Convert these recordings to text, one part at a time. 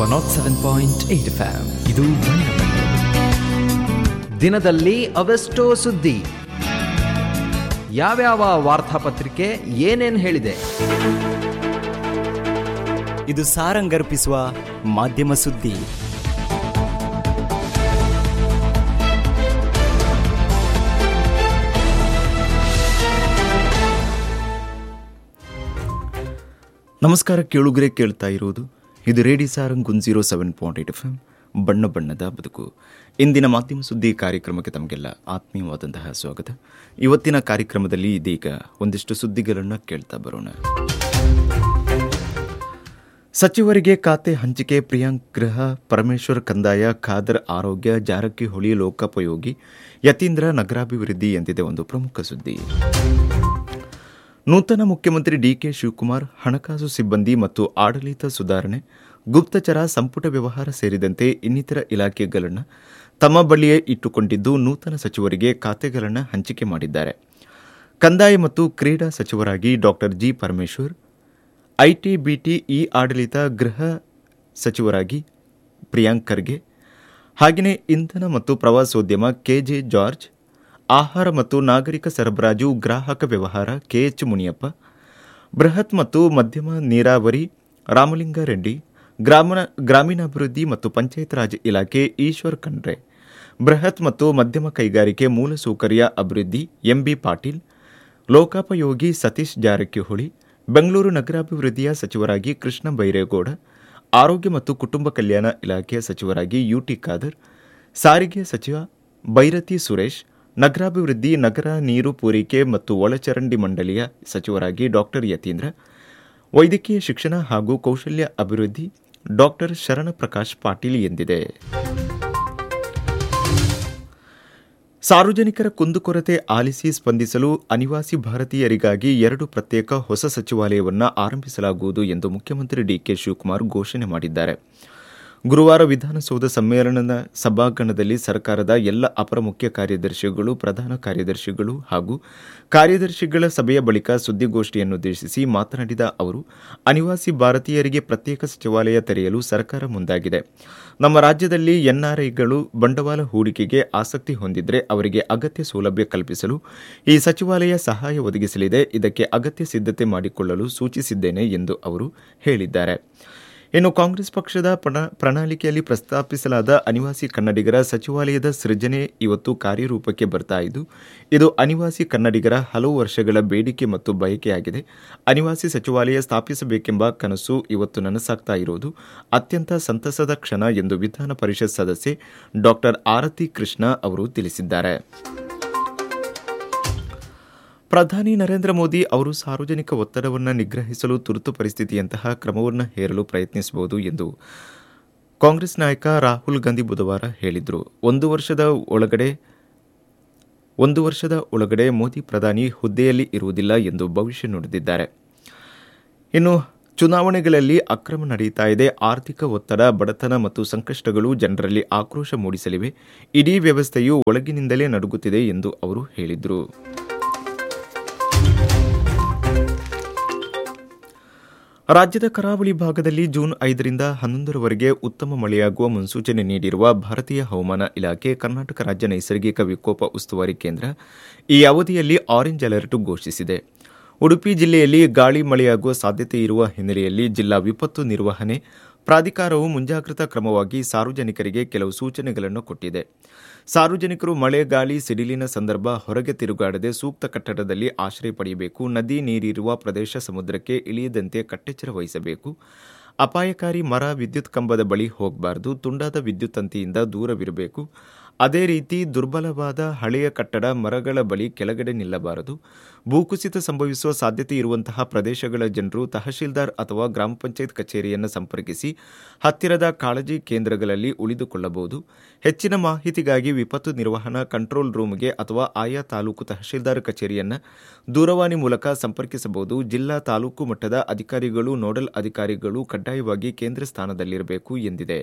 Not seven point eight F ಇದು ಬಣ್ಣ ಬಣ್ಣ. ದಿನದಲ್ಲಿ ಅವೆಷ್ಟೋ ಸುದ್ದಿ ಯಾವ್ಯಾವ ವಾರ್ತಾಪತ್ರಿಕೆ ಏನೇನ್ ಹೇಳಿದೆ ಇದು ಸಾರಂಗರ್ಪಿಸುವ ಮಾಧ್ಯಮ ಸುದ್ದಿ ನಮಸ್ಕಾರ ಕೇಳುಗರೆ ಕೇಳ್ತಾ ಇರುವುದು ಇದು radio Sarang one zero seven point eight F M ಬಣ್ಣ ಬಣ್ಣದ ಬದುಕು ಇಂದಿನ ಮಾಧ್ಯಮ ಸುದ್ದಿ ಕಾರ್ಯಕ್ರಮಕ್ಕೆ ತಮಗೆಲ್ಲ ಆತ್ಮೀಯವಾದಂತಹ ಸ್ವಾಗತ ಇವತ್ತಿನ ಕಾರ್ಯಕ್ರಮದಲ್ಲಿ ಇದೀಗ ಒಂದಿಷ್ಟು ಸುದ್ದಿಗಳನ್ನು ಕೇಳ್ತಾ ಬರೋಣ ಸಚಿವರಿಗೆ ಖಾತೆ ಹಂಚಿಕೆ ಪ್ರಿಯಾಂಕ್ ಗೃಹ ಪರಮೇಶ್ವರ್ ಕಂದಾಯ ಖಾದರ್ ಆರೋಗ್ಯ ಜಾರಕಿಹೊಳಿ ಲೋಕೋಪಯೋಗಿ ಯತೀಂದ್ರ ನಗರಾಭಿವೃದ್ಧಿ ಎಂದಿದೆ ಒಂದು ಪ್ರಮುಖ ಸುದ್ದಿ ನೂತನ ಮುಖ್ಯಮಂತ್ರಿ ಡಿಕೆ ಶಿವಕುಮಾರ್ ಹಣಕಾಸು ಸಿಬ್ಬಂದಿ ಮತ್ತು ಆಡಳಿತ ಸುಧಾರಣೆ ಗುಪ್ತಚರ ಸಂಪುಟ ವ್ಯವಹಾರ ಸೇರಿದಂತೆ ಇನ್ನಿತರ ಇಲಾಖೆಗಳನ್ನು ತಮ್ಮ ಬಳಿಯೇ ಇಟ್ಟುಕೊಂಡಿದ್ದು ನೂತನ ಸಚಿವರಿಗೆ ಖಾತೆಗಳನ್ನು ಹಂಚಿಕೆ ಮಾಡಿದ್ದಾರೆ ಕಂದಾಯ ಮತ್ತು ಕ್ರೀಡಾ ಸಚಿವರಾಗಿ doctor G Parameshwar IT BT E ಆಡಳಿತ ಗೃಹ ಸಚಿವರಾಗಿ ಪ್ರಿಯಾಂಕ್ ಖರ್ಗೆ ಹಾಗೆಯೇ ಇಂಧನ ಮತ್ತು ಪ್ರವಾಸೋದ್ಯಮ ಕೆಜೆ ಜಾರ್ಜ್ ಆಹಾರ ಮತ್ತು ನಾಗರಿಕ ಸರಬರಾಜು ಗ್ರಾಹಕ ವ್ಯವಹಾರ ಕೆಎಚ್ ಮುನಿಯಪ್ಪ ಬೃಹತ್ ಮತ್ತು ಮಧ್ಯಮ ನೀರಾವರಿ ರಾಮಲಿಂಗಾರೆಡ್ಡಿ ಗ್ರಾಮೀಣ ಗ್ರಾಮೀಣಾಭಿವೃದ್ಧಿ ಮತ್ತು ಪಂಚಾಯತ್ ರಾಜ್ ಇಲಾಖೆ ಈಶ್ವರ್ ಖಂಡ್ರೆ ಬೃಹತ್ ಮತ್ತು ಮಧ್ಯಮ ಕೈಗಾರಿಕೆ ಮೂಲಸೌಕರ್ಯ ಅಭಿವೃದ್ಧಿ ಎಂಬಿ ಪಾಟೀಲ್ ಲೋಕೋಪಯೋಗಿ ಸತೀಶ್ ಜಾರಕಿಹೊಳಿ ಬೆಂಗಳೂರು ನಗರಾಭಿವೃದ್ಧಿಯ ಸಚಿವರಾಗಿ ಕೃಷ್ಣ ಬೈರೇಗೌಡ ಆರೋಗ್ಯ ಮತ್ತು ಕುಟುಂಬ ಕಲ್ಯಾಣ ಇಲಾಖೆಯ ಸಚಿವರಾಗಿ ಯುಟಿ ಖಾದರ್ ಸಾರಿಗೆ ಸಚಿವ ಬೈರತಿ ಸುರೇಶ್ ನಗರಾಭಿವೃದ್ಧಿ ನಗರ ನೀರು ಪೂರೈಕೆ ಮತ್ತು ಒಳಚರಂಡಿ ಮಂಡಳಿಯ ಸಚಿವರಾಗಿ ಡಾಕ್ಟರ್ ಯತೀಂದ್ರ ವೈದ್ಯಕೀಯ ಶಿಕ್ಷಣ ಹಾಗೂ ಕೌಶಲ್ಯ ಅಭಿವೃದ್ಧಿ ಡಾಕ್ಟರ್ ಶರಣಪ್ರಕಾಶ್ ಪಾಟೀಲ್ ಎಂದಿದೆ ಸಾರ್ವಜನಿಕರ ಕುಂದುಕೊರತೆ ಆಲಿಸಿ ಸ್ಪಂದಿಸಲು ಅನಿವಾಸಿ ಭಾರತೀಯರಿಗಾಗಿ ಎರಡು ಪ್ರತ್ಯೇಕ ಹೊಸ ಸಚಿವಾಲಯವನ್ನು ಆರಂಭಿಸಲಾಗುವುದು ಎಂದು ಮುಖ್ಯಮಂತ್ರಿ ಡಿಕೆ ಶಿವಕುಮಾರ್ ಘೋಷಣೆ ಮಾಡಿದ್ದಾರೆ ಗುರುವಾರ ವಿಧಾನಸೌಧ ಸಮ್ಮೇಳನದ ಸಭಾಂಗಣದಲ್ಲಿ ಸರ್ಕಾರದ ಎಲ್ಲ ಅಪರ ಮುಖ್ಯ ಕಾರ್ಯದರ್ಶಿಗಳು ಪ್ರಧಾನ ಕಾರ್ಯದರ್ಶಿಗಳು ಹಾಗೂ ಕಾರ್ಯದರ್ಶಿಗಳ ಸಭೆಯ ಬಳಿಕ ಸುದ್ದಿಗೋಷ್ಠಿಯನ್ನುದ್ದೇಶಿಸಿ ಮಾತನಾಡಿದ ಅವರು ಅನಿವಾಸಿ ಭಾರತೀಯರಿಗೆ ಪ್ರತ್ಯೇಕ ಸಚಿವಾಲಯ ತೆರೆಯಲು ಸರ್ಕಾರ ಮುಂದಾಗಿದೆ ನಮ್ಮ ರಾಜ್ಯದಲ್ಲಿ ಎನ್ಆರ್ಐಗಳು ಬಂಡವಾಳ ಹೂಡಿಕೆಗೆ ಆಸಕ್ತಿ ಹೊಂದಿದ್ರೆ ಅವರಿಗೆ ಅಗತ್ಯ ಸೌಲಭ್ಯ ಕಲ್ಪಿಸಲು ಈ ಸಚಿವಾಲಯ ಸಹಾಯ ಒದಗಿಸಲಿದೆ ಇದಕ್ಕೆ ಅಗತ್ಯ ಸಿದ್ಧತೆ ಮಾಡಿಕೊಳ್ಳಲು ಸೂಚಿಸಿದ್ದೇನೆ ಎಂದು ಅವರು ಹೇಳಿದ್ದಾರೆ ಇನ್ನು ಕಾಂಗ್ರೆಸ್ ಪಕ್ಷದ ಪ್ರಣ- ಪ್ರಣಾಳಿಕೆಯಲ್ಲಿ ಪ್ರಸ್ತಾಪಿಸಲಾದ ಅನಿವಾಸಿ ಕನ್ನಡಿಗರ ಸಚಿವಾಲಯದ ಸೃಜನೆ ಇವತ್ತು ಕಾರ್ಯರೂಪಕ್ಕೆ ಬರ್ತಾ ಇದ್ದು ಇದು ಅನಿವಾಸಿ ಕನ್ನಡಿಗರ ಹಲವು ವರ್ಷಗಳ ಬೇಡಿಕೆ ಮತ್ತು ಬಯಕೆಯಾಗಿದೆ ಅನಿವಾಸಿ ಸಚಿವಾಲಯ ಸ್ಥಾಪಿಸಬೇಕೆಂಬ ಕನಸು ಇವತ್ತು ನನಸಾಗ್ತಾ ಇರುವುದು ಅತ್ಯಂತ ಸಂತಸದ ಕ್ಷಣ ಎಂದು ವಿಧಾನ ಪರಿಷತ್ ಸದಸ್ಯೆ ಡಾಕ್ಟರ್ ಆರತಿ ಕೃಷ್ಣ ಅವರು ತಿಳಿಸಿದ್ದಾರೆ ಪ್ರಧಾನಿ ನರೇಂದ್ರ ಮೋದಿ ಅವರು ಸಾರ್ವಜನಿಕ ಒತ್ತಡವನ್ನು ನಿಗ್ರಹಿಸಲು ತುರ್ತು ಪರಿಸ್ಥಿತಿಯಂತಹ ಕ್ರಮವನ್ನು ಹೇರಲು ಪ್ರಯತ್ನಿಸಬಹುದು ಎಂದು ಕಾಂಗ್ರೆಸ್ ನಾಯಕ ರಾಹುಲ್ ಗಾಂಧಿ ಬುಧವಾರ ಹೇಳಿದರು ಒಂದು ವರ್ಷದ ಒಳಗಡೆ ಒಂದು ವರ್ಷದ ಒಳಗಡೆ ಮೋದಿ ಪ್ರಧಾನಿ ಹುದ್ದೆಯಲ್ಲಿ ಇರುವುದಿಲ್ಲ ಎಂದು ಭವಿಷ್ಯ ನುಡಿದಿದ್ದಾರೆ ಇನ್ನು ಚುನಾವಣೆಗಳಲ್ಲಿ ಅಕ್ರಮ ನಡೆಯುತ್ತಾ ಇದೆ ಆರ್ಥಿಕ ಒತ್ತಡ ಬಡತನ ಮತ್ತು ಸಂಕಷ್ಟಗಳು ಜನರಲ್ಲಿ ಆಕ್ರೋಶ ಮೂಡಿಸಲಿವೆ ಇಡೀ ವ್ಯವಸ್ಥೆಯು ಒಳಗಿನಿಂದಲೇ ನಡುಗುತ್ತಿದೆ ಎಂದು ಅವರು ಹೇಳಿದರು ರಾಜ್ಯದ ಕರಾವಳಿ ಭಾಗದಲ್ಲಿ ಜೂನ್ ಐದರಿಂದ ಹನ್ನೊಂದರವರೆಗೆ ಉತ್ತಮ ಮಳೆಯಾಗುವ ಮುನ್ಸೂಚನೆ ನೀಡಿರುವ ಭಾರತೀಯ ಹವಾಮಾನ ಇಲಾಖೆ ಕರ್ನಾಟಕ ರಾಜ್ಯ ನೈಸರ್ಗಿಕ ವಿಕೋಪ ಉಸ್ತುವಾರಿ ಕೇಂದ್ರ ಈ ಅವಧಿಯಲ್ಲಿ ಆರೆಂಜ್ ಅಲರ್ಟ್ ಘೋಷಿಸಿದೆ ಉಡುಪಿ ಜಿಲ್ಲೆಯಲ್ಲಿ ಗಾಳಿ ಮಳೆಯಾಗುವ ಸಾಧ್ಯತೆ ಇರುವ ಹಿನ್ನೆಲೆಯಲ್ಲಿ ಜಿಲ್ಲಾ ವಿಪತ್ತು ನಿರ್ವಹಣೆ ಪ್ರಾಧಿಕಾರವು ಮುಂಜಾಗ್ರತಾ ಕ್ರಮವಾಗಿ ಸಾರ್ವಜನಿಕರಿಗೆ ಕೆಲವು ಸೂಚನೆಗಳನ್ನು ಕೊಟ್ಟಿದೆ ಸಾರ್ವಜನಿಕರು ಮಳೆ ಗಾಳಿ ಸಿಡಿಲಿನ ಸಂದರ್ಭ ಹೊರಗೆ ತಿರುಗಾಡದೆ ಸೂಕ್ತ ಕಟ್ಟಡದಲ್ಲಿ ಆಶ್ರಯ ಪಡೆಯಬೇಕು ನದಿ ನೀರಿರುವ ಪ್ರದೇಶ ಸಮುದ್ರಕ್ಕೆ ಇಳಿಯದಂತೆ ಕಟ್ಟೆಚ್ಚರ ವಹಿಸಬೇಕು ಅಪಾಯಕಾರಿ ಮರ ವಿದ್ಯುತ್ ಕಂಬದ ಬಳಿ ಹೋಗಬಾರದು ತುಂಡಾದ ವಿದ್ಯುತ್ ತಂತಿಯಿಂದ ದೂರವಿರಬೇಕು ಅದೇ ರೀತಿ ದುರ್ಬಲವಾದ ಹಳೆಯ ಕಟ್ಟಡ ಮರಗಳ ಬಳಿ ಕೆಳಗಡೆ ನಿಲ್ಲಬಾರದು ಭೂಕುಸಿತ ಸಂಭವಿಸುವ ಸಾಧ್ಯತೆ ಇರುವಂತಹ ಪ್ರದೇಶಗಳ ಜನರು ತಹಶೀಲ್ದಾರ್ ಅಥವಾ ಗ್ರಾಮ ಪಂಚಾಯತ್ ಕಚೇರಿಯನ್ನು ಸಂಪರ್ಕಿಸಿ ಹತ್ತಿರದ ಕಾಳಜಿ ಕೇಂದ್ರಗಳಲ್ಲಿ ಉಳಿದುಕೊಳ್ಳಬಹುದು ಹೆಚ್ಚಿನ ಮಾಹಿತಿಗಾಗಿ ವಿಪತ್ತು ನಿರ್ವಹಣಾ ಕಂಟ್ರೋಲ್ ರೂಮ್ಗೆ ಅಥವಾ ಆಯಾ ತಾಲೂಕು ತಹಶೀಲ್ದಾರ್ ಕಚೇರಿಯನ್ನು ದೂರವಾಣಿ ಮೂಲಕ ಸಂಪರ್ಕಿಸಬಹುದು ಜಿಲ್ಲಾ ತಾಲೂಕು ಮಟ್ಟದ ಅಧಿಕಾರಿಗಳು ನೋಡಲ್ ಅಧಿಕಾರಿಗಳು ಕಡ್ಡಾಯವಾಗಿ ಕೇಂದ್ರ ಸ್ಥಾನದಲ್ಲಿರಬೇಕು ಎಂದಿದೆ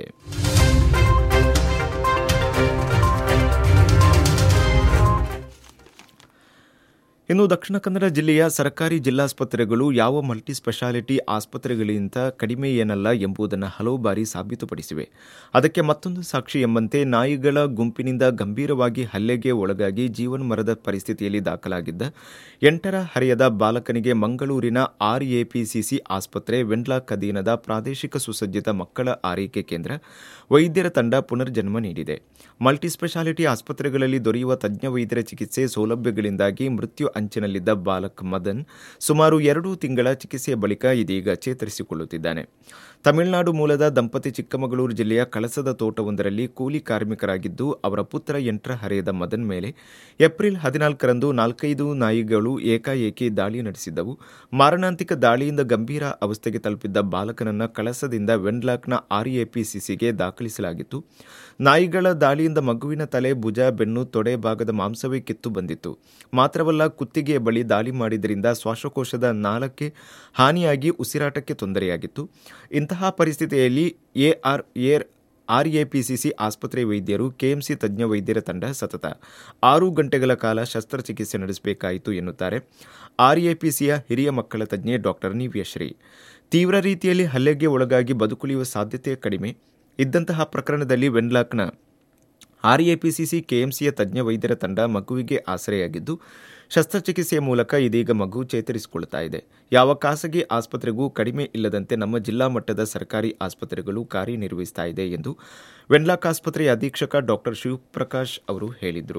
ಇನ್ನು ದಕ್ಷಿಣ ಕನ್ನಡ ಜಿಲ್ಲೆಯ ಸರ್ಕಾರಿ ಜಿಲ್ಲಾಸ್ಪತ್ರೆಗಳು ಯಾವ ಮಲ್ಟಿ ಸ್ಪೆಷಾಲಿಟಿ ಆಸ್ಪತ್ರೆಗಳಿಗಿಂತ ಕಡಿಮೆ ಏನಲ್ಲ ಎಂಬುದನ್ನು ಹಲವು ಬಾರಿ ಸಾಬೀತುಪಡಿಸಿವೆ ಅದಕ್ಕೆ ಮತ್ತೊಂದು ಸಾಕ್ಷಿ ಎಂಬಂತೆ ನಾಯಿಗಳ ಗುಂಪಿನಿಂದ ಗಂಭೀರವಾಗಿ ಹಲ್ಲೆಗೆ ಒಳಗಾಗಿ ಜೀವನ ಮರದ ಪರಿಸ್ಥಿತಿಯಲ್ಲಿ ದಾಖಲಾಗಿದ್ದ ಎಂಟರ ಹರೆಯದ ಬಾಲಕನಿಗೆ ಮಂಗಳೂರಿನ ಆರ್ಎಪಿಸಿಸಿ ಆಸ್ಪತ್ರೆ ವೆನ್ಲಾಕ್ ಅಧೀನದ ಪ್ರಾದೇಶಿಕ ಸುಸಜ್ಜಿತ ಮಕ್ಕಳ ಆರೈಕೆ ಕೇಂದ್ರ ವೈದ್ಯರ ತಂಡ ಪುನರ್ಜನ್ಮ ನೀಡಿದೆ ಮಲ್ಟಿ ಸ್ಪೆಷಾಲಿಟಿ ಆಸ್ಪತ್ರೆಗಳಲ್ಲಿ ದೊರೆಯುವ ತಜ್ಞ ವೈದ್ಯರ ಚಿಕಿತ್ಸೆ ಸೌಲಭ್ಯಗಳಿಂದಾಗಿ ಮೃತ್ಯು ಅಂಚಿನಲ್ಲಿದ್ದ ಬಾಲಕ್ ಮದನ್ ಸುಮಾರು ಎರಡು ತಿಂಗಳ ಚಿಕಿತ್ಸೆಯ ಬಳಿಕ ಇದೀಗ ಚೇತರಿಸಿಕೊಳ್ಳುತ್ತಿದ್ದಾನೆ ತಮಿಳುನಾಡು ಮೂಲದ ದಂಪತಿ ಚಿಕ್ಕಮಗಳೂರು ಜಿಲ್ಲೆಯ ಕಳಸದ ತೋಟವೊಂದರಲ್ಲಿ ಕೂಲಿ ಕಾರ್ಮಿಕರಾಗಿದ್ದು ಅವರ ಪುತ್ರ ಎಂಟ್ರ ಹರೆಯದ ಮದನ್ ಮೇಲೆ ಏಪ್ರಿಲ್ ಹದಿನಾಲ್ಕರಂದು ನಾಲ್ಕೈದು ನಾಯಿಗಳು ಏಕಾಏಕಿ ದಾಳಿ ನಡೆಸಿದ್ದವು ಮಾರಣಾಂತಿಕ ದಾಳಿಯಿಂದ ಗಂಭೀರ ಅವಸ್ಥೆಗೆ ತಲುಪಿದ್ದ ಬಾಲಕನನ್ನ ಕಳಸದಿಂದ ವೆನ್ಲಾಕ್ನ ಆರ್ಎಪಿಸಿಸಿಗೆ ದಾಖಲಿಸಲಾಗಿತ್ತು ನಾಯಿಗಳ ದಾಳಿಯಿಂದ ಮಗುವಿನ ತಲೆ ಭುಜ ಬೆನ್ನು ತೊಡೆ ಭಾಗದ ಮಾಂಸವೇ ಕಿತ್ತು ಬಂದಿತ್ತು ಮಾತ್ರವಲ್ಲ ಕುತ್ತಿಗೆಯ ಬಳಿ ದಾಳಿ ಮಾಡಿದ್ದರಿಂದ ಶ್ವಾಸಕೋಶದ ನಾಳಕ್ಕೆ ಹಾನಿಯಾಗಿ ಉಸಿರಾಟಕ್ಕೆ ತೊಂದರೆಯಾಗಿತ್ತು ಇಂತಹ ಪರಿಸ್ಥಿತಿಯಲ್ಲಿ ಎಆರ್ ಏರ್ ಆರ್ಎಪಿಸಿಸಿ ಆಸ್ಪತ್ರೆ ವೈದ್ಯರು ಕೆಎಂಸಿ ತಜ್ಞ ವೈದ್ಯರ ತಂಡ ಸತತ ಆರು ಗಂಟೆಗಳ ಕಾಲ ಶಸ್ತ್ರಚಿಕಿತ್ಸೆ ನಡೆಸಬೇಕಾಯಿತು ಎನ್ನುತ್ತಾರೆ ಆರ್ಎಪಿಸಿಯ ಹಿರಿಯ ಮಕ್ಕಳ ತಜ್ಞೆ ಡಾಕ್ಟರ್ ನಿವ್ಯಶ್ರೀ ತೀವ್ರ ರೀತಿಯಲ್ಲಿ ಹಲ್ಲೆಗೆ ಒಳಗಾಗಿ ಬದುಕುಳಿಯುವ ಸಾಧ್ಯತೆ ಕಡಿಮೆ ಇದ್ದಂತಹ ಪ್ರಕರಣದಲ್ಲಿ ವೆನ್ಲಾಕ್ನ ಆರ್ಎಪಿಸಿಸಿ ಕೆಎಂಸಿಯ ತಜ್ಞ ವೈದ್ಯರ ತಂಡ ಮಗುವಿಗೆ ಆಸರೆಯಾಗಿದ್ದು ಶಸ್ತ್ರಚಿಕಿತ್ಸೆಯ ಮೂಲಕ ಇದೀಗ ಮಗು ಚೇತರಿಸಿಕೊಳ್ಳುತ್ತಾ ಇದೆ ಯಾವ ಖಾಸಗಿ ಆಸ್ಪತ್ರೆಗೂ ಕಡಿಮೆ ಇಲ್ಲದಂತೆ ನಮ್ಮ ಜಿಲ್ಲಾ ಮಟ್ಟದ ಸರ್ಕಾರಿ ಆಸ್ಪತ್ರೆಗಳು ಕಾರ್ಯನಿರ್ವಹಿಸ್ತಾ ಇದೆ ಎಂದು ವೆನ್ಲಾಕ್ ಆಸ್ಪತ್ರೆಯ ಅಧೀಕ್ಷಕ ಡಾಕ್ಟರ್ ಶಿವಪ್ರಕಾಶ್ ಅವರು ಹೇಳಿದರು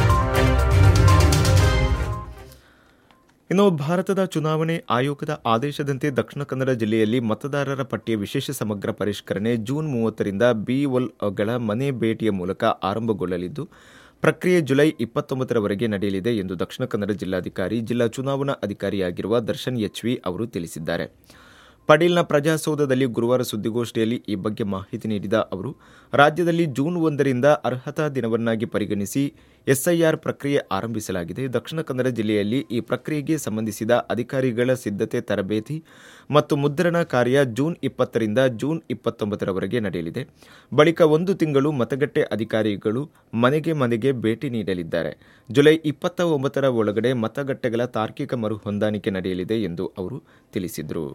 ಇನ್ನು ಭಾರತದ ಚುನಾವಣೆ ಆಯೋಗದ ಆದೇಶದಂತೆ ದಕ್ಷಿಣ ಕನ್ನಡ ಜಿಲ್ಲೆಯಲ್ಲಿ ಮತದಾರರ ಪಟ್ಟಿಯ ವಿಶೇಷ ಸಮಗ್ರ ಪರಿಷ್ಕರಣೆ ಜೂನ್ ಮೂವತ್ತರಿಂದ ಬಿಒಲ್ಗಳ ಮನೆ ಭೇಟಿಯ ಮೂಲಕ ಆರಂಭಗೊಳ್ಳಲಿದ್ದು ಪ್ರಕ್ರಿಯೆ ಜುಲೈ ಇಪ್ಪತ್ತೊಂಬತ್ತರವರೆಗೆ ನಡೆಯಲಿದೆ ಎಂದು ದಕ್ಷಿಣ ಕನ್ನಡ ಜಿಲ್ಲಾಧಿಕಾರಿ ಜಿಲ್ಲಾ ಚುನಾವಣಾ ಅಧಿಕಾರಿಯಾಗಿರುವ ದರ್ಶನ್ ಎಚ್ವಿ ಅವರು ತಿಳಿಸಿದ್ದಾರೆ ಪಡೀಲ್ನ ಪ್ರಜಾಸೌಧದಲ್ಲಿ ಗುರುವಾರ ಸುದ್ದಿಗೋಷ್ಠಿಯಲ್ಲಿ ಈ ಬಗ್ಗೆ ಮಾಹಿತಿ ನೀಡಿದ ಅವರು ರಾಜ್ಯದಲ್ಲಿ ಜೂನ್ ಒಂದರಿಂದ ಅರ್ಹತಾ ದಿನವನ್ನಾಗಿ ಪರಿಗಣಿಸಿ ಎಸ್ಐಆರ್ ಪ್ರಕ್ರಿಯೆ ಆರಂಭಿಸಲಾಗಿದೆ ದಕ್ಷಿಣ ಕನ್ನಡ ಜಿಲ್ಲೆಯಲ್ಲಿ ಈ ಪ್ರಕ್ರಿಯೆಗೆ ಸಂಬಂಧಿಸಿದ ಅಧಿಕಾರಿಗಳ ಸಿದ್ಧತೆ ತರಬೇತಿ ಮತ್ತು ಮುದ್ರಣ ಕಾರ್ಯ ಜೂನ್ ಇಪ್ಪತ್ತರಿಂದ ಜೂನ್ ಇಪ್ಪತ್ತೊಂಬತ್ತರವರೆಗೆ ನಡೆಯಲಿದೆ ಬಳಿಕ ಒಂದು ತಿಂಗಳು ಮತಗಟ್ಟೆ ಅಧಿಕಾರಿಗಳು ಮನೆಗೆ ಮನೆಗೆ ಭೇಟಿ ನೀಡಲಿದ್ದಾರೆ ಜುಲೈ ಇಪ್ಪತ್ತ ಒಂಬತ್ತರ ಒಳಗಡೆ ಮತಗಟ್ಟೆಗಳ ತಾರ್ಕಿಕ ಮರು ಹೊಂದಾಣಿಕೆ ನಡೆಯಲಿದೆ ಎಂದು ಅವರು ತಿಳಿಸಿದರು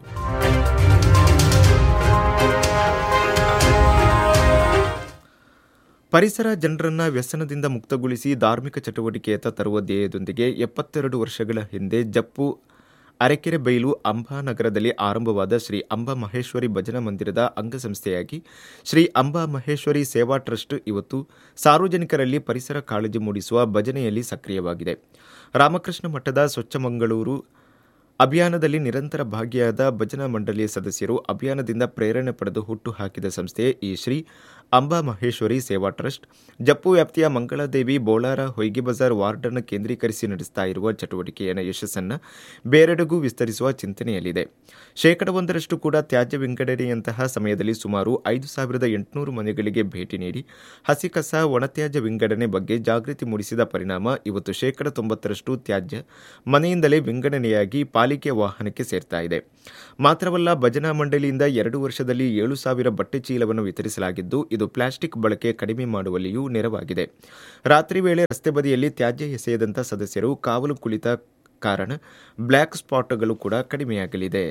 ಪರಿಸರ ಜನರನ್ನ ವ್ಯಸನದಿಂದ ಮುಕ್ತಗೊಳಿಸಿ ಧಾರ್ಮಿಕ ಚಟುವಟಿಕೆಯತ್ತ ತರುವ ಧ್ಯೇಯದೊಂದಿಗೆ ಎಪ್ಪತ್ತೆರಡು ವರ್ಷಗಳ ಹಿಂದೆ ಜಪ್ಪು ಅರೆಕೆರೆ ಬೈಲು ಅಂಬಾನಗರದಲ್ಲಿ ಆರಂಭವಾದ ಶ್ರೀ ಅಂಬಾ ಮಹೇಶ್ವರಿ ಭಜನಾ ಮಂದಿರದ ಅಂಗಸಂಸ್ಥೆಯಾಗಿ ಶ್ರೀ ಅಂಬಾ ಮಹೇಶ್ವರಿ ಸೇವಾ ಟ್ರಸ್ಟ್ ಇವತ್ತು ಸಾರ್ವಜನಿಕರಲ್ಲಿ ಪರಿಸರ ಕಾಳಜಿ ಮೂಡಿಸುವ ಭಜನೆಯಲ್ಲಿ ಸಕ್ರಿಯವಾಗಿದೆ ರಾಮಕೃಷ್ಣ ಮಠದ ಸ್ವಚ್ಛ ಮಂಗಳೂರು ಅಭಿಯಾನದಲ್ಲಿ ನಿರಂತರ ಭಾಗಿಯಾದ ಭಜನಾ ಮಂಡಳಿಯ ಸದಸ್ಯರು ಅಭಿಯಾನದಿಂದ ಪ್ರೇರಣೆ ಪಡೆದು ಹುಟ್ಟು ಹಾಕಿದ ಸಂಸ್ಥೆ ಈ ಶ್ರೀ ಅಂಬಾ ಮಹೇಶ್ವರಿ ಸೇವಾ ಟ್ರಸ್ಟ್ ಜಪ್ಪು ವ್ಯಾಪ್ತಿಯ ಮಂಗಳದೇವಿ ಬೋಳಾರ ಹೊಯ್ಗೆ ಬಜಾರ್ ವಾರ್ಡ್ ಅನ್ನು ಕೇಂದ್ರೀಕರಿಸಿ ನಡೆಸ್ತಾ ಇರುವ ಚಟುವಟಿಕೆಯ ಯಶಸ್ಸನ್ನು ಬೇರೆಡೆಗೂ ವಿಸ್ತರಿಸುವ ಚಿಂತನೆಯಲ್ಲಿದೆ ಶೇಕಡ ಒಂದರಷ್ಟು ಕೂಡ ತ್ಯಾಜ್ಯ ವಿಂಗಡಣೆಯಂತಹ ಸಮಯದಲ್ಲಿ ಸುಮಾರು ಐದು ಸಾವಿರದ ಎಂಟುನೂರು ಮನೆಗಳಿಗೆ ಭೇಟಿ ನೀಡಿ ಹಸಿ ಕಸ ಒಣತ್ಯಾಜ್ಯ ವಿಂಗಡಣೆ ಬಗ್ಗೆ ಜಾಗೃತಿ ಮೂಡಿಸಿದ ಪರಿಣಾಮ ಇವತ್ತು ಶೇಕಡ ತೊಂಬತ್ತರಷ್ಟು ತ್ಯಾಜ್ಯ ಮನೆಯಿಂದಲೇ ವಿಂಗಡಣೆಯಾಗಿ ಪಾಲಿಕೆ ವಾಹನಕ್ಕೆ ಸೇರ್ತಾ ಇದೆ ಮಾತ್ರವಲ್ಲ ಭಜನಾ ಮಂಡಳಿಯಿಂದ ಎರಡು ವರ್ಷದಲ್ಲಿ ಏಳು ಸಾವಿರ ಬಟ್ಟೆ ಚೀಲವನ್ನು ವಿತರಿಸಲಾಗಿದ್ದು ಇದು ಪ್ಲಾಸ್ಟಿಕ್ ಬಳಕೆ ಕಡಿಮೆ ಮಾಡುವಲ್ಲಿಯೂ ನೆರವಾಗಿದೆ ರಾತ್ರಿ ವೇಳೆ ರಸ್ತೆ ಬದಿಯಲ್ಲಿ ತ್ಯಾಜ್ಯ ಎಸೆಯದಂತ ಸದಸ್ಯರು ಕಾವಲು ಕುಳಿತ ಕಾರಣ ಬ್ಲ್ಯಾಕ್ ಸ್ಪಾಟ್ಗಳು ಕೂಡ ಕಡಿಮೆಯಾಗಲಿದೆ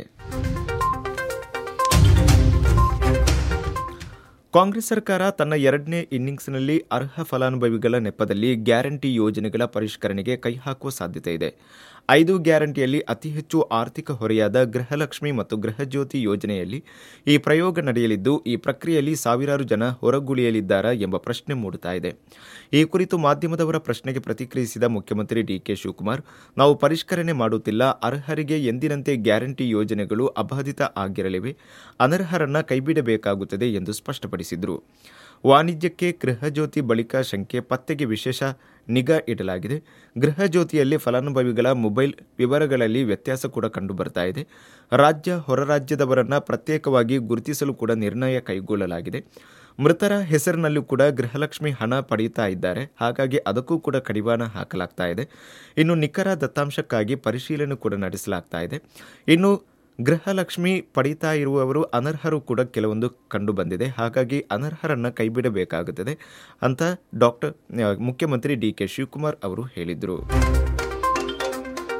ಕಾಂಗ್ರೆಸ್ ಸರ್ಕಾರ ತನ್ನ ಎರಡನೇ ಇನ್ನಿಂಗ್ಸ್ನಲ್ಲಿ ಅರ್ಹ ಫಲಾನುಭವಿಗಳ ನೆಪದಲ್ಲಿ ಗ್ಯಾರಂಟಿ ಯೋಜನೆಗಳ ಪರಿಷ್ಕರಣೆಗೆ ಕೈ ಹಾಕುವ ಸಾಧ್ಯತೆ ಇದೆ ಐದು ಗ್ಯಾರಂಟಿಯಲ್ಲಿ ಅತಿ ಹೆಚ್ಚು ಆರ್ಥಿಕ ಹೊರೆಯಾದ ಗೃಹಲಕ್ಷ್ಮಿ ಮತ್ತು ಗೃಹಜ್ಯೋತಿ ಯೋಜನೆಯಲ್ಲಿ ಈ ಪ್ರಯೋಗ ನಡೆಯಲಿದ್ದು ಈ ಪ್ರಕ್ರಿಯೆಯಲ್ಲಿ ಸಾವಿರಾರು ಜನ ಹೊರಗುಳಿಯಲಿದ್ದಾರಾ ಎಂಬ ಪ್ರಶ್ನೆ ಮೂಡುತ್ತಾ ಇದೆ ಈ ಕುರಿತು ಮಾಧ್ಯಮದವರ ಪ್ರಶ್ನೆಗೆ ಪ್ರತಿಕ್ರಿಯಿಸಿದ ಮುಖ್ಯಮಂತ್ರಿ ಡಿಕೆ ಶಿವಕುಮಾರ್ ನಾವು ಪರಿಷ್ಕರಣೆ ಮಾಡುತ್ತಿಲ್ಲ ಅರ್ಹರಿಗೆ ಎಂದಿನಂತೆ ಗ್ಯಾರಂಟಿ ಯೋಜನೆಗಳು ಅಬಾಧಿತ ಆಗಿರಲಿವೆ ಅನರ್ಹರನ್ನ ಕೈಬಿಡಬೇಕಾಗುತ್ತದೆ ಎಂದು ಸ್ಪಷ್ಟಪಡಿಸಿದರು ವಾಣಿಜ್ಯಕ್ಕೆ ಗೃಹಜ್ಯೋತಿ ಬಳಿಕ ಶಂಕೆ ಪತ್ತೆಗೆ ವಿಶೇಷ ನಿಗಾ ಇಡಲಾಗಿದೆ ಗೃಹಜ್ಯೋತಿಯಲ್ಲಿ ಫಲಾನುಭವಿಗಳ ಮೊಬೈಲ್ ವಿವರಗಳಲ್ಲಿ ವ್ಯತ್ಯಾಸ ಕೂಡ ಕಂಡುಬರ್ತಾ ಇದೆ ರಾಜ್ಯ ಹೊರ ರಾಜ್ಯದವರನ್ನ ಪ್ರತ್ಯೇಕವಾಗಿ ಗುರುತಿಸಲು ಕೂಡ ನಿರ್ಣಯ ಕೈಗೊಳ್ಳಲಾಗಿದೆ ಮೃತರ ಹೆಸರಿನಲ್ಲೂ ಕೂಡ ಗೃಹಲಕ್ಷ್ಮಿ ಹಣ ಪಡೆಯುತ್ತಾ ಇದ್ದಾರೆ ಹಾಗಾಗಿ ಅದಕ್ಕೂ ಕೂಡ ಕಡಿವಾಣ ಹಾಕಲಾಗ್ತಾ ಇದೆ ಇನ್ನು ನಿಖರ ದತ್ತಾಂಶಕ್ಕಾಗಿ ಪರಿಶೀಲನೆ ಕೂಡ ನಡೆಸಲಾಗ್ತಾ ಇದೆ ಇನ್ನು ಗೃಹಲಕ್ಷ್ಮಿ ಪಡೀತಾ ಇರುವವರು ಅನರ್ಹರು ಕೂಡ ಕೆಲವೊಂದು ಕಂಡು ಬಂದಿದೆ ಹಾಗಾಗಿ ಅನರ್ಹರನ್ನ ಕೈಬಿಡಬೇಕಾಗುತ್ತದೆ ಅಂತ ಡಾಕ್ಟರ್ ಮುಖ್ಯಮಂತ್ರಿ ಡಿ ಕೆ ಶಿವಕುಮಾರ್ ಅವರು ಹೇಳಿದರು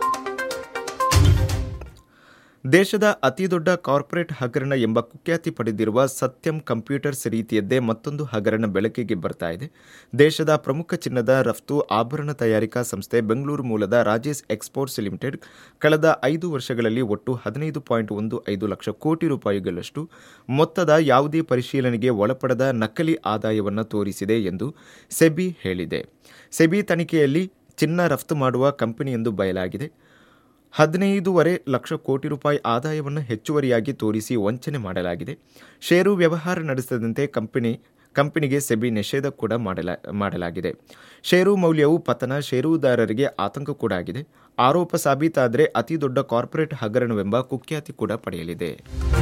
ದೇಶದ ಅತಿದೊಡ್ಡ ಕಾರ್ಪೊರೇಟ್ ಹಗರಣ ಎಂಬ ಕುಖ್ಯಾತಿ ಪಡೆದಿರುವ ಸತ್ಯಂ ಕಂಪ್ಯೂಟರ್ಸ್ ರೀತಿಯದ್ದೇ ಮತ್ತೊಂದು ಹಗರಣ ಬೆಳಕಿಗೆ ಬರ್ತಾ ಇದೆ ದೇಶದ ಪ್ರಮುಖ ಚಿನ್ನದ ರಫ್ತು ಆಭರಣ ತಯಾರಿಕಾ ಸಂಸ್ಥೆ ಬೆಂಗಳೂರು ಮೂಲದ ರಾಜೇಶ್ ಎಕ್ಸ್ಪೋರ್ಟ್ಸ್ ಲಿಮಿಟೆಡ್ ಕಳೆದ ಐದು ವರ್ಷಗಳಲ್ಲಿ ಒಟ್ಟು ಹದಿನೈದು ಪಾಯಿಂಟ್ ಒಂದು ಐದು ಲಕ್ಷ ಕೋಟಿ ರೂಪಾಯಿಗಳಷ್ಟು ಮೊತ್ತದ ಯಾವುದೇ ಪರಿಶೀಲನೆಗೆ ಒಳಪಡದ ನಕಲಿ ಆದಾಯವನ್ನು ತೋರಿಸಿದೆ ಎಂದು ಸೆಬಿ ಹೇಳಿದೆ ಸೆಬಿ ತನಿಖೆಯಲ್ಲಿ ಚಿನ್ನ ರಫ್ತು ಮಾಡುವ ಕಂಪನಿ ಎಂದು ಬಯಲಾಗಿದೆ ಹದಿನೈದೂವರೆ ಲಕ್ಷ ಕೋಟಿ ರೂಪಾಯಿ ಆದಾಯವನ್ನು ಹೆಚ್ಚುವರಿಯಾಗಿ ತೋರಿಸಿ ವಂಚನೆ ಮಾಡಲಾಗಿದೆ ಷೇರು ವ್ಯವಹಾರ ನಡೆಸದಂತೆ ಕಂಪನಿ ಕಂಪನಿಗೆ ಸೆಬಿ ನಿಷೇಧ ಕೂಡ ಮಾಡಲಾ ಮಾಡಲಾಗಿದೆ ಷೇರು ಮೌಲ್ಯವು ಪತನ ಷೇರುದಾರರಿಗೆ ಆತಂಕ ಕೂಡ ಆಗಿದೆ ಆರೋಪ ಸಾಬೀತಾದರೆ ಅತಿ ದೊಡ್ಡ ಕಾರ್ಪೊರೇಟ್ ಹಗರಣವೆಂಬ ಕುಖ್ಯಾತಿ ಕೂಡ ಪಡೆಯಲಿದೆ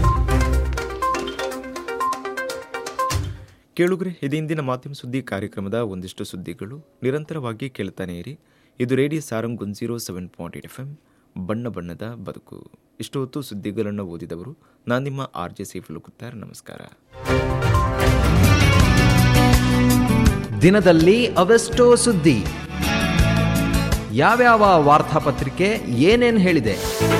ಕೇಳುಗ್ರೆ ಇದು ಇಂದಿನ ಮಾಧ್ಯಮ ಸುದ್ದಿ ಕಾರ್ಯಕ್ರಮದ ಒಂದಿಷ್ಟು ಸುದ್ದಿಗಳು ನಿರಂತರವಾಗಿ ಕೇಳ್ತಾನೆ ಇರಿ ಇದು radio Sarang one zero seven point eight F M ಬಣ್ಣ ಬಣ್ಣದ ಬದುಕು ಇಷ್ಟು ಹೊತ್ತು ಸುದ್ದಿಗಳನ್ನು ಓದಿದವರು ನಾನು ನಿಮ್ಮ ಆರ್ ಜೆ ಸಿ ಫುಲುಕುತ್ತಾರ್ ನಮಸ್ಕಾರ ದಿನದಲ್ಲಿ ಅವೆಷ್ಟೋ ಸುದ್ದಿ ಯಾವ್ಯಾವ ವಾರ್ತಾಪತ್ರಿಕೆ ಏನೇನ್ ಹೇಳಿದೆ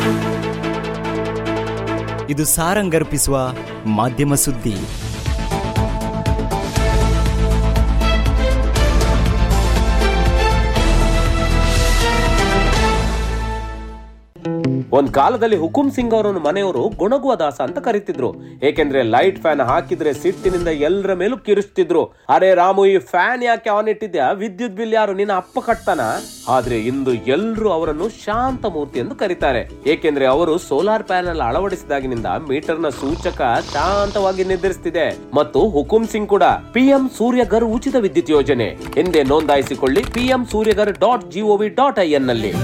ಇದು ಸಾರಂಗರ್ಪಿಸುವ ಮಾಧ್ಯಮ ಸುದ್ದಿ ಒಂದ್ ಕಾಲದಲ್ಲಿ ಹುಕುಂ ಸಿಂಗ್ ಅವರನ್ನು ಮನೆಯವರು ಗುಣಗುವ ದಾಸ ಅಂತ ಕರೀತಿದ್ರು ಏಕೆಂದ್ರೆ ಲೈಟ್ ಫ್ಯಾನ್ ಹಾಕಿದ್ರೆ ಸಿಟ್ಟಿನಿಂದ ಎಲ್ಲರ ಮೇಲೂ ಕಿರಿಸ್ತಿದ್ರು ಅರೆ ರಾಮು ಈ ಫ್ಯಾನ್ ಯಾಕೆ ಆನ್ ಇಟ್ಟಿದ್ಯಾ ವಿದ್ಯುತ್ ಬಿಲ್ ಯಾರು ನಿನ್ನ ಅಪ್ಪ ಕಟ್ತಾನ ಆದ್ರೆ ಇಂದು ಎಲ್ರು ಅವರನ್ನು ಶಾಂತ ಮೂರ್ತಿ ಎಂದು ಕರೀತಾರೆ ಏಕೆಂದ್ರೆ ಅವರು ಸೋಲಾರ್ ಪ್ಯಾನೆಲ್ ಅಳವಡಿಸಿದಾಗಿನಿಂದ ಮೀಟರ್ ನ ಸೂಚಕ ಶಾಂತವಾಗಿ ನಿರ್ಧರಿಸುತ್ತಿದೆ ಮತ್ತು ಹುಕುಂ ಸಿಂಗ್ ಕೂಡ ಪಿಎಂ ಸೂರ್ಯಗರ್ ಉಚಿತ ವಿದ್ಯುತ್ ಯೋಜನೆ ಎಂದೇ ನೋಂದಾಯಿಸಿಕೊಳ್ಳಿ PM Suryaghar dot G O V dot I N ನಲ್ಲಿ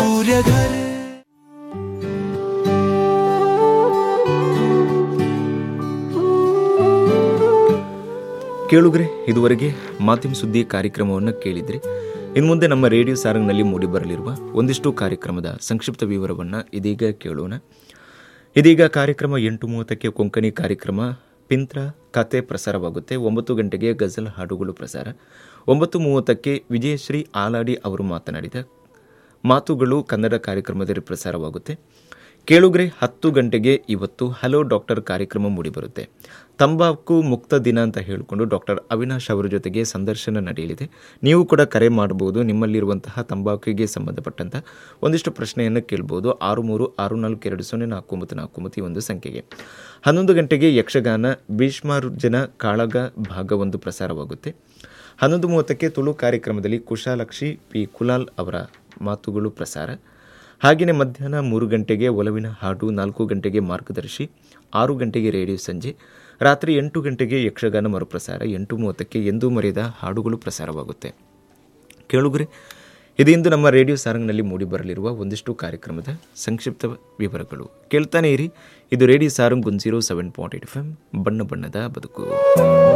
ಕೇಳುಗ್ರೆ ಇದುವರೆಗೆ ಮಾಧ್ಯಮ ಸುದ್ದಿ ಕಾರ್ಯಕ್ರಮವನ್ನು ಕೇಳಿದ್ರಿ ಇನ್ನು ಮುಂದೆ ನಮ್ಮ ರೇಡಿಯೋ ಸಾರಂಗ್ನಲ್ಲಿ ಮೂಡಿಬರಲಿರುವ ಒಂದಿಷ್ಟು ಕಾರ್ಯಕ್ರಮದ ಸಂಕ್ಷಿಪ್ತ ವಿವರವನ್ನು ಇದೀಗ ಕೇಳೋಣ ಇದೀಗ ಕಾರ್ಯಕ್ರಮ ಎಂಟು ಮೂವತ್ತಕ್ಕೆ ಕೊಂಕಣಿ ಕಾರ್ಯಕ್ರಮ ಪಿಂತ್ರ ಕತೆ ಪ್ರಸಾರವಾಗುತ್ತೆ ಒಂಬತ್ತು ಗಂಟೆಗೆ ಗಜಲ್ ಹಾಡುಗಳು ಪ್ರಸಾರ ಒಂಬತ್ತು ಮೂವತ್ತಕ್ಕೆ ವಿಜಯಶ್ರೀ ಆಲಾಡಿ ಅವರು ಮಾತನಾಡಿದ ಮಾತುಗಳು ಕನ್ನಡ ಕಾರ್ಯಕ್ರಮದಲ್ಲಿ ಪ್ರಸಾರವಾಗುತ್ತೆ ಕೇಳುಗ್ರೆ ಹತ್ತು ಗಂಟೆಗೆ ಇವತ್ತು ಹಲೋ ಡಾಕ್ಟರ್ ಕಾರ್ಯಕ್ರಮ ಮೂಡಿಬರುತ್ತೆ ತಂಬಾಕು ಮುಕ್ತ ದಿನ ಅಂತ ಹೇಳಿಕೊಂಡು ಡಾಕ್ಟರ್ ಅವಿನಾಶ್ ಅವರ ಜೊತೆಗೆ ಸಂದರ್ಶನ ನಡೆಯಲಿದೆ ನೀವು ಕೂಡ ಕರೆ ಮಾಡಬಹುದು ನಿಮ್ಮಲ್ಲಿರುವಂತಹ ತಂಬಾಕಿಗೆ ಸಂಬಂಧಪಟ್ಟಂಥ ಒಂದಿಷ್ಟು ಪ್ರಶ್ನೆಯನ್ನು ಕೇಳ್ಬೋದು ಆರು ಮೂರು ಆರು ನಾಲ್ಕು ಎರಡು ಸೊನ್ನೆ ನಾಲ್ಕು ಒಂಬತ್ತು ನಾಲ್ಕು ಒಂಬತ್ತು ಈ ಒಂದು ಸಂಖ್ಯೆಗೆ ಹನ್ನೊಂದು ಗಂಟೆಗೆ ಯಕ್ಷಗಾನ ಭೀಷ್ಮಾರ್ಜುನ ಕಾಳಗ ಭಾಗ ಒಂದು ಪ್ರಸಾರವಾಗುತ್ತೆ ಹನ್ನೊಂದು ಮೂವತ್ತಕ್ಕೆ ತುಳು ಕಾರ್ಯಕ್ರಮದಲ್ಲಿ ಕುಶಾಲಕ್ಷಿ ಪಿ ಕುಲಾಲ್ ಅವರ ಮಾತುಗಳು ಪ್ರಸಾರ ಹಾಗೆಯೇ ಮಧ್ಯಾಹ್ನ ಮೂರು ಗಂಟೆಗೆ ಒಲವಿನ ಹಾಡು ನಾಲ್ಕು ಗಂಟೆಗೆ ಮಾರ್ಗದರ್ಶಿ ಆರು ಗಂಟೆಗೆ ರೇಡಿಯೋ ಸಂಜೆ ರಾತ್ರಿ ಎಂಟು ಗಂಟೆಗೆ ಯಕ್ಷಗಾನ ಮರುಪ್ರಸಾರ ಎಂಟು ಮೂವತ್ತಕ್ಕೆ ಎಂದೂ ಮರೆಯದ ಹಾಡುಗಳು ಪ್ರಸಾರವಾಗುತ್ತೆ ಕೇಳುಗ್ರೆ ಇದು ಇಂದು ನಮ್ಮ ರೇಡಿಯೋ ಸಾರಂಗ್ನಲ್ಲಿ ಮೂಡಿಬರಲಿರುವ ಒಂದಿಷ್ಟು ಕಾರ್ಯಕ್ರಮದ ಸಂಕ್ಷಿಪ್ತ ವಿವರಗಳು ಕೇಳ್ತಾನೆ ಇರಿ ಇದು radio Sarang one zero seven point eight F M ಬಣ್ಣ ಬಣ್ಣದ ಬದುಕು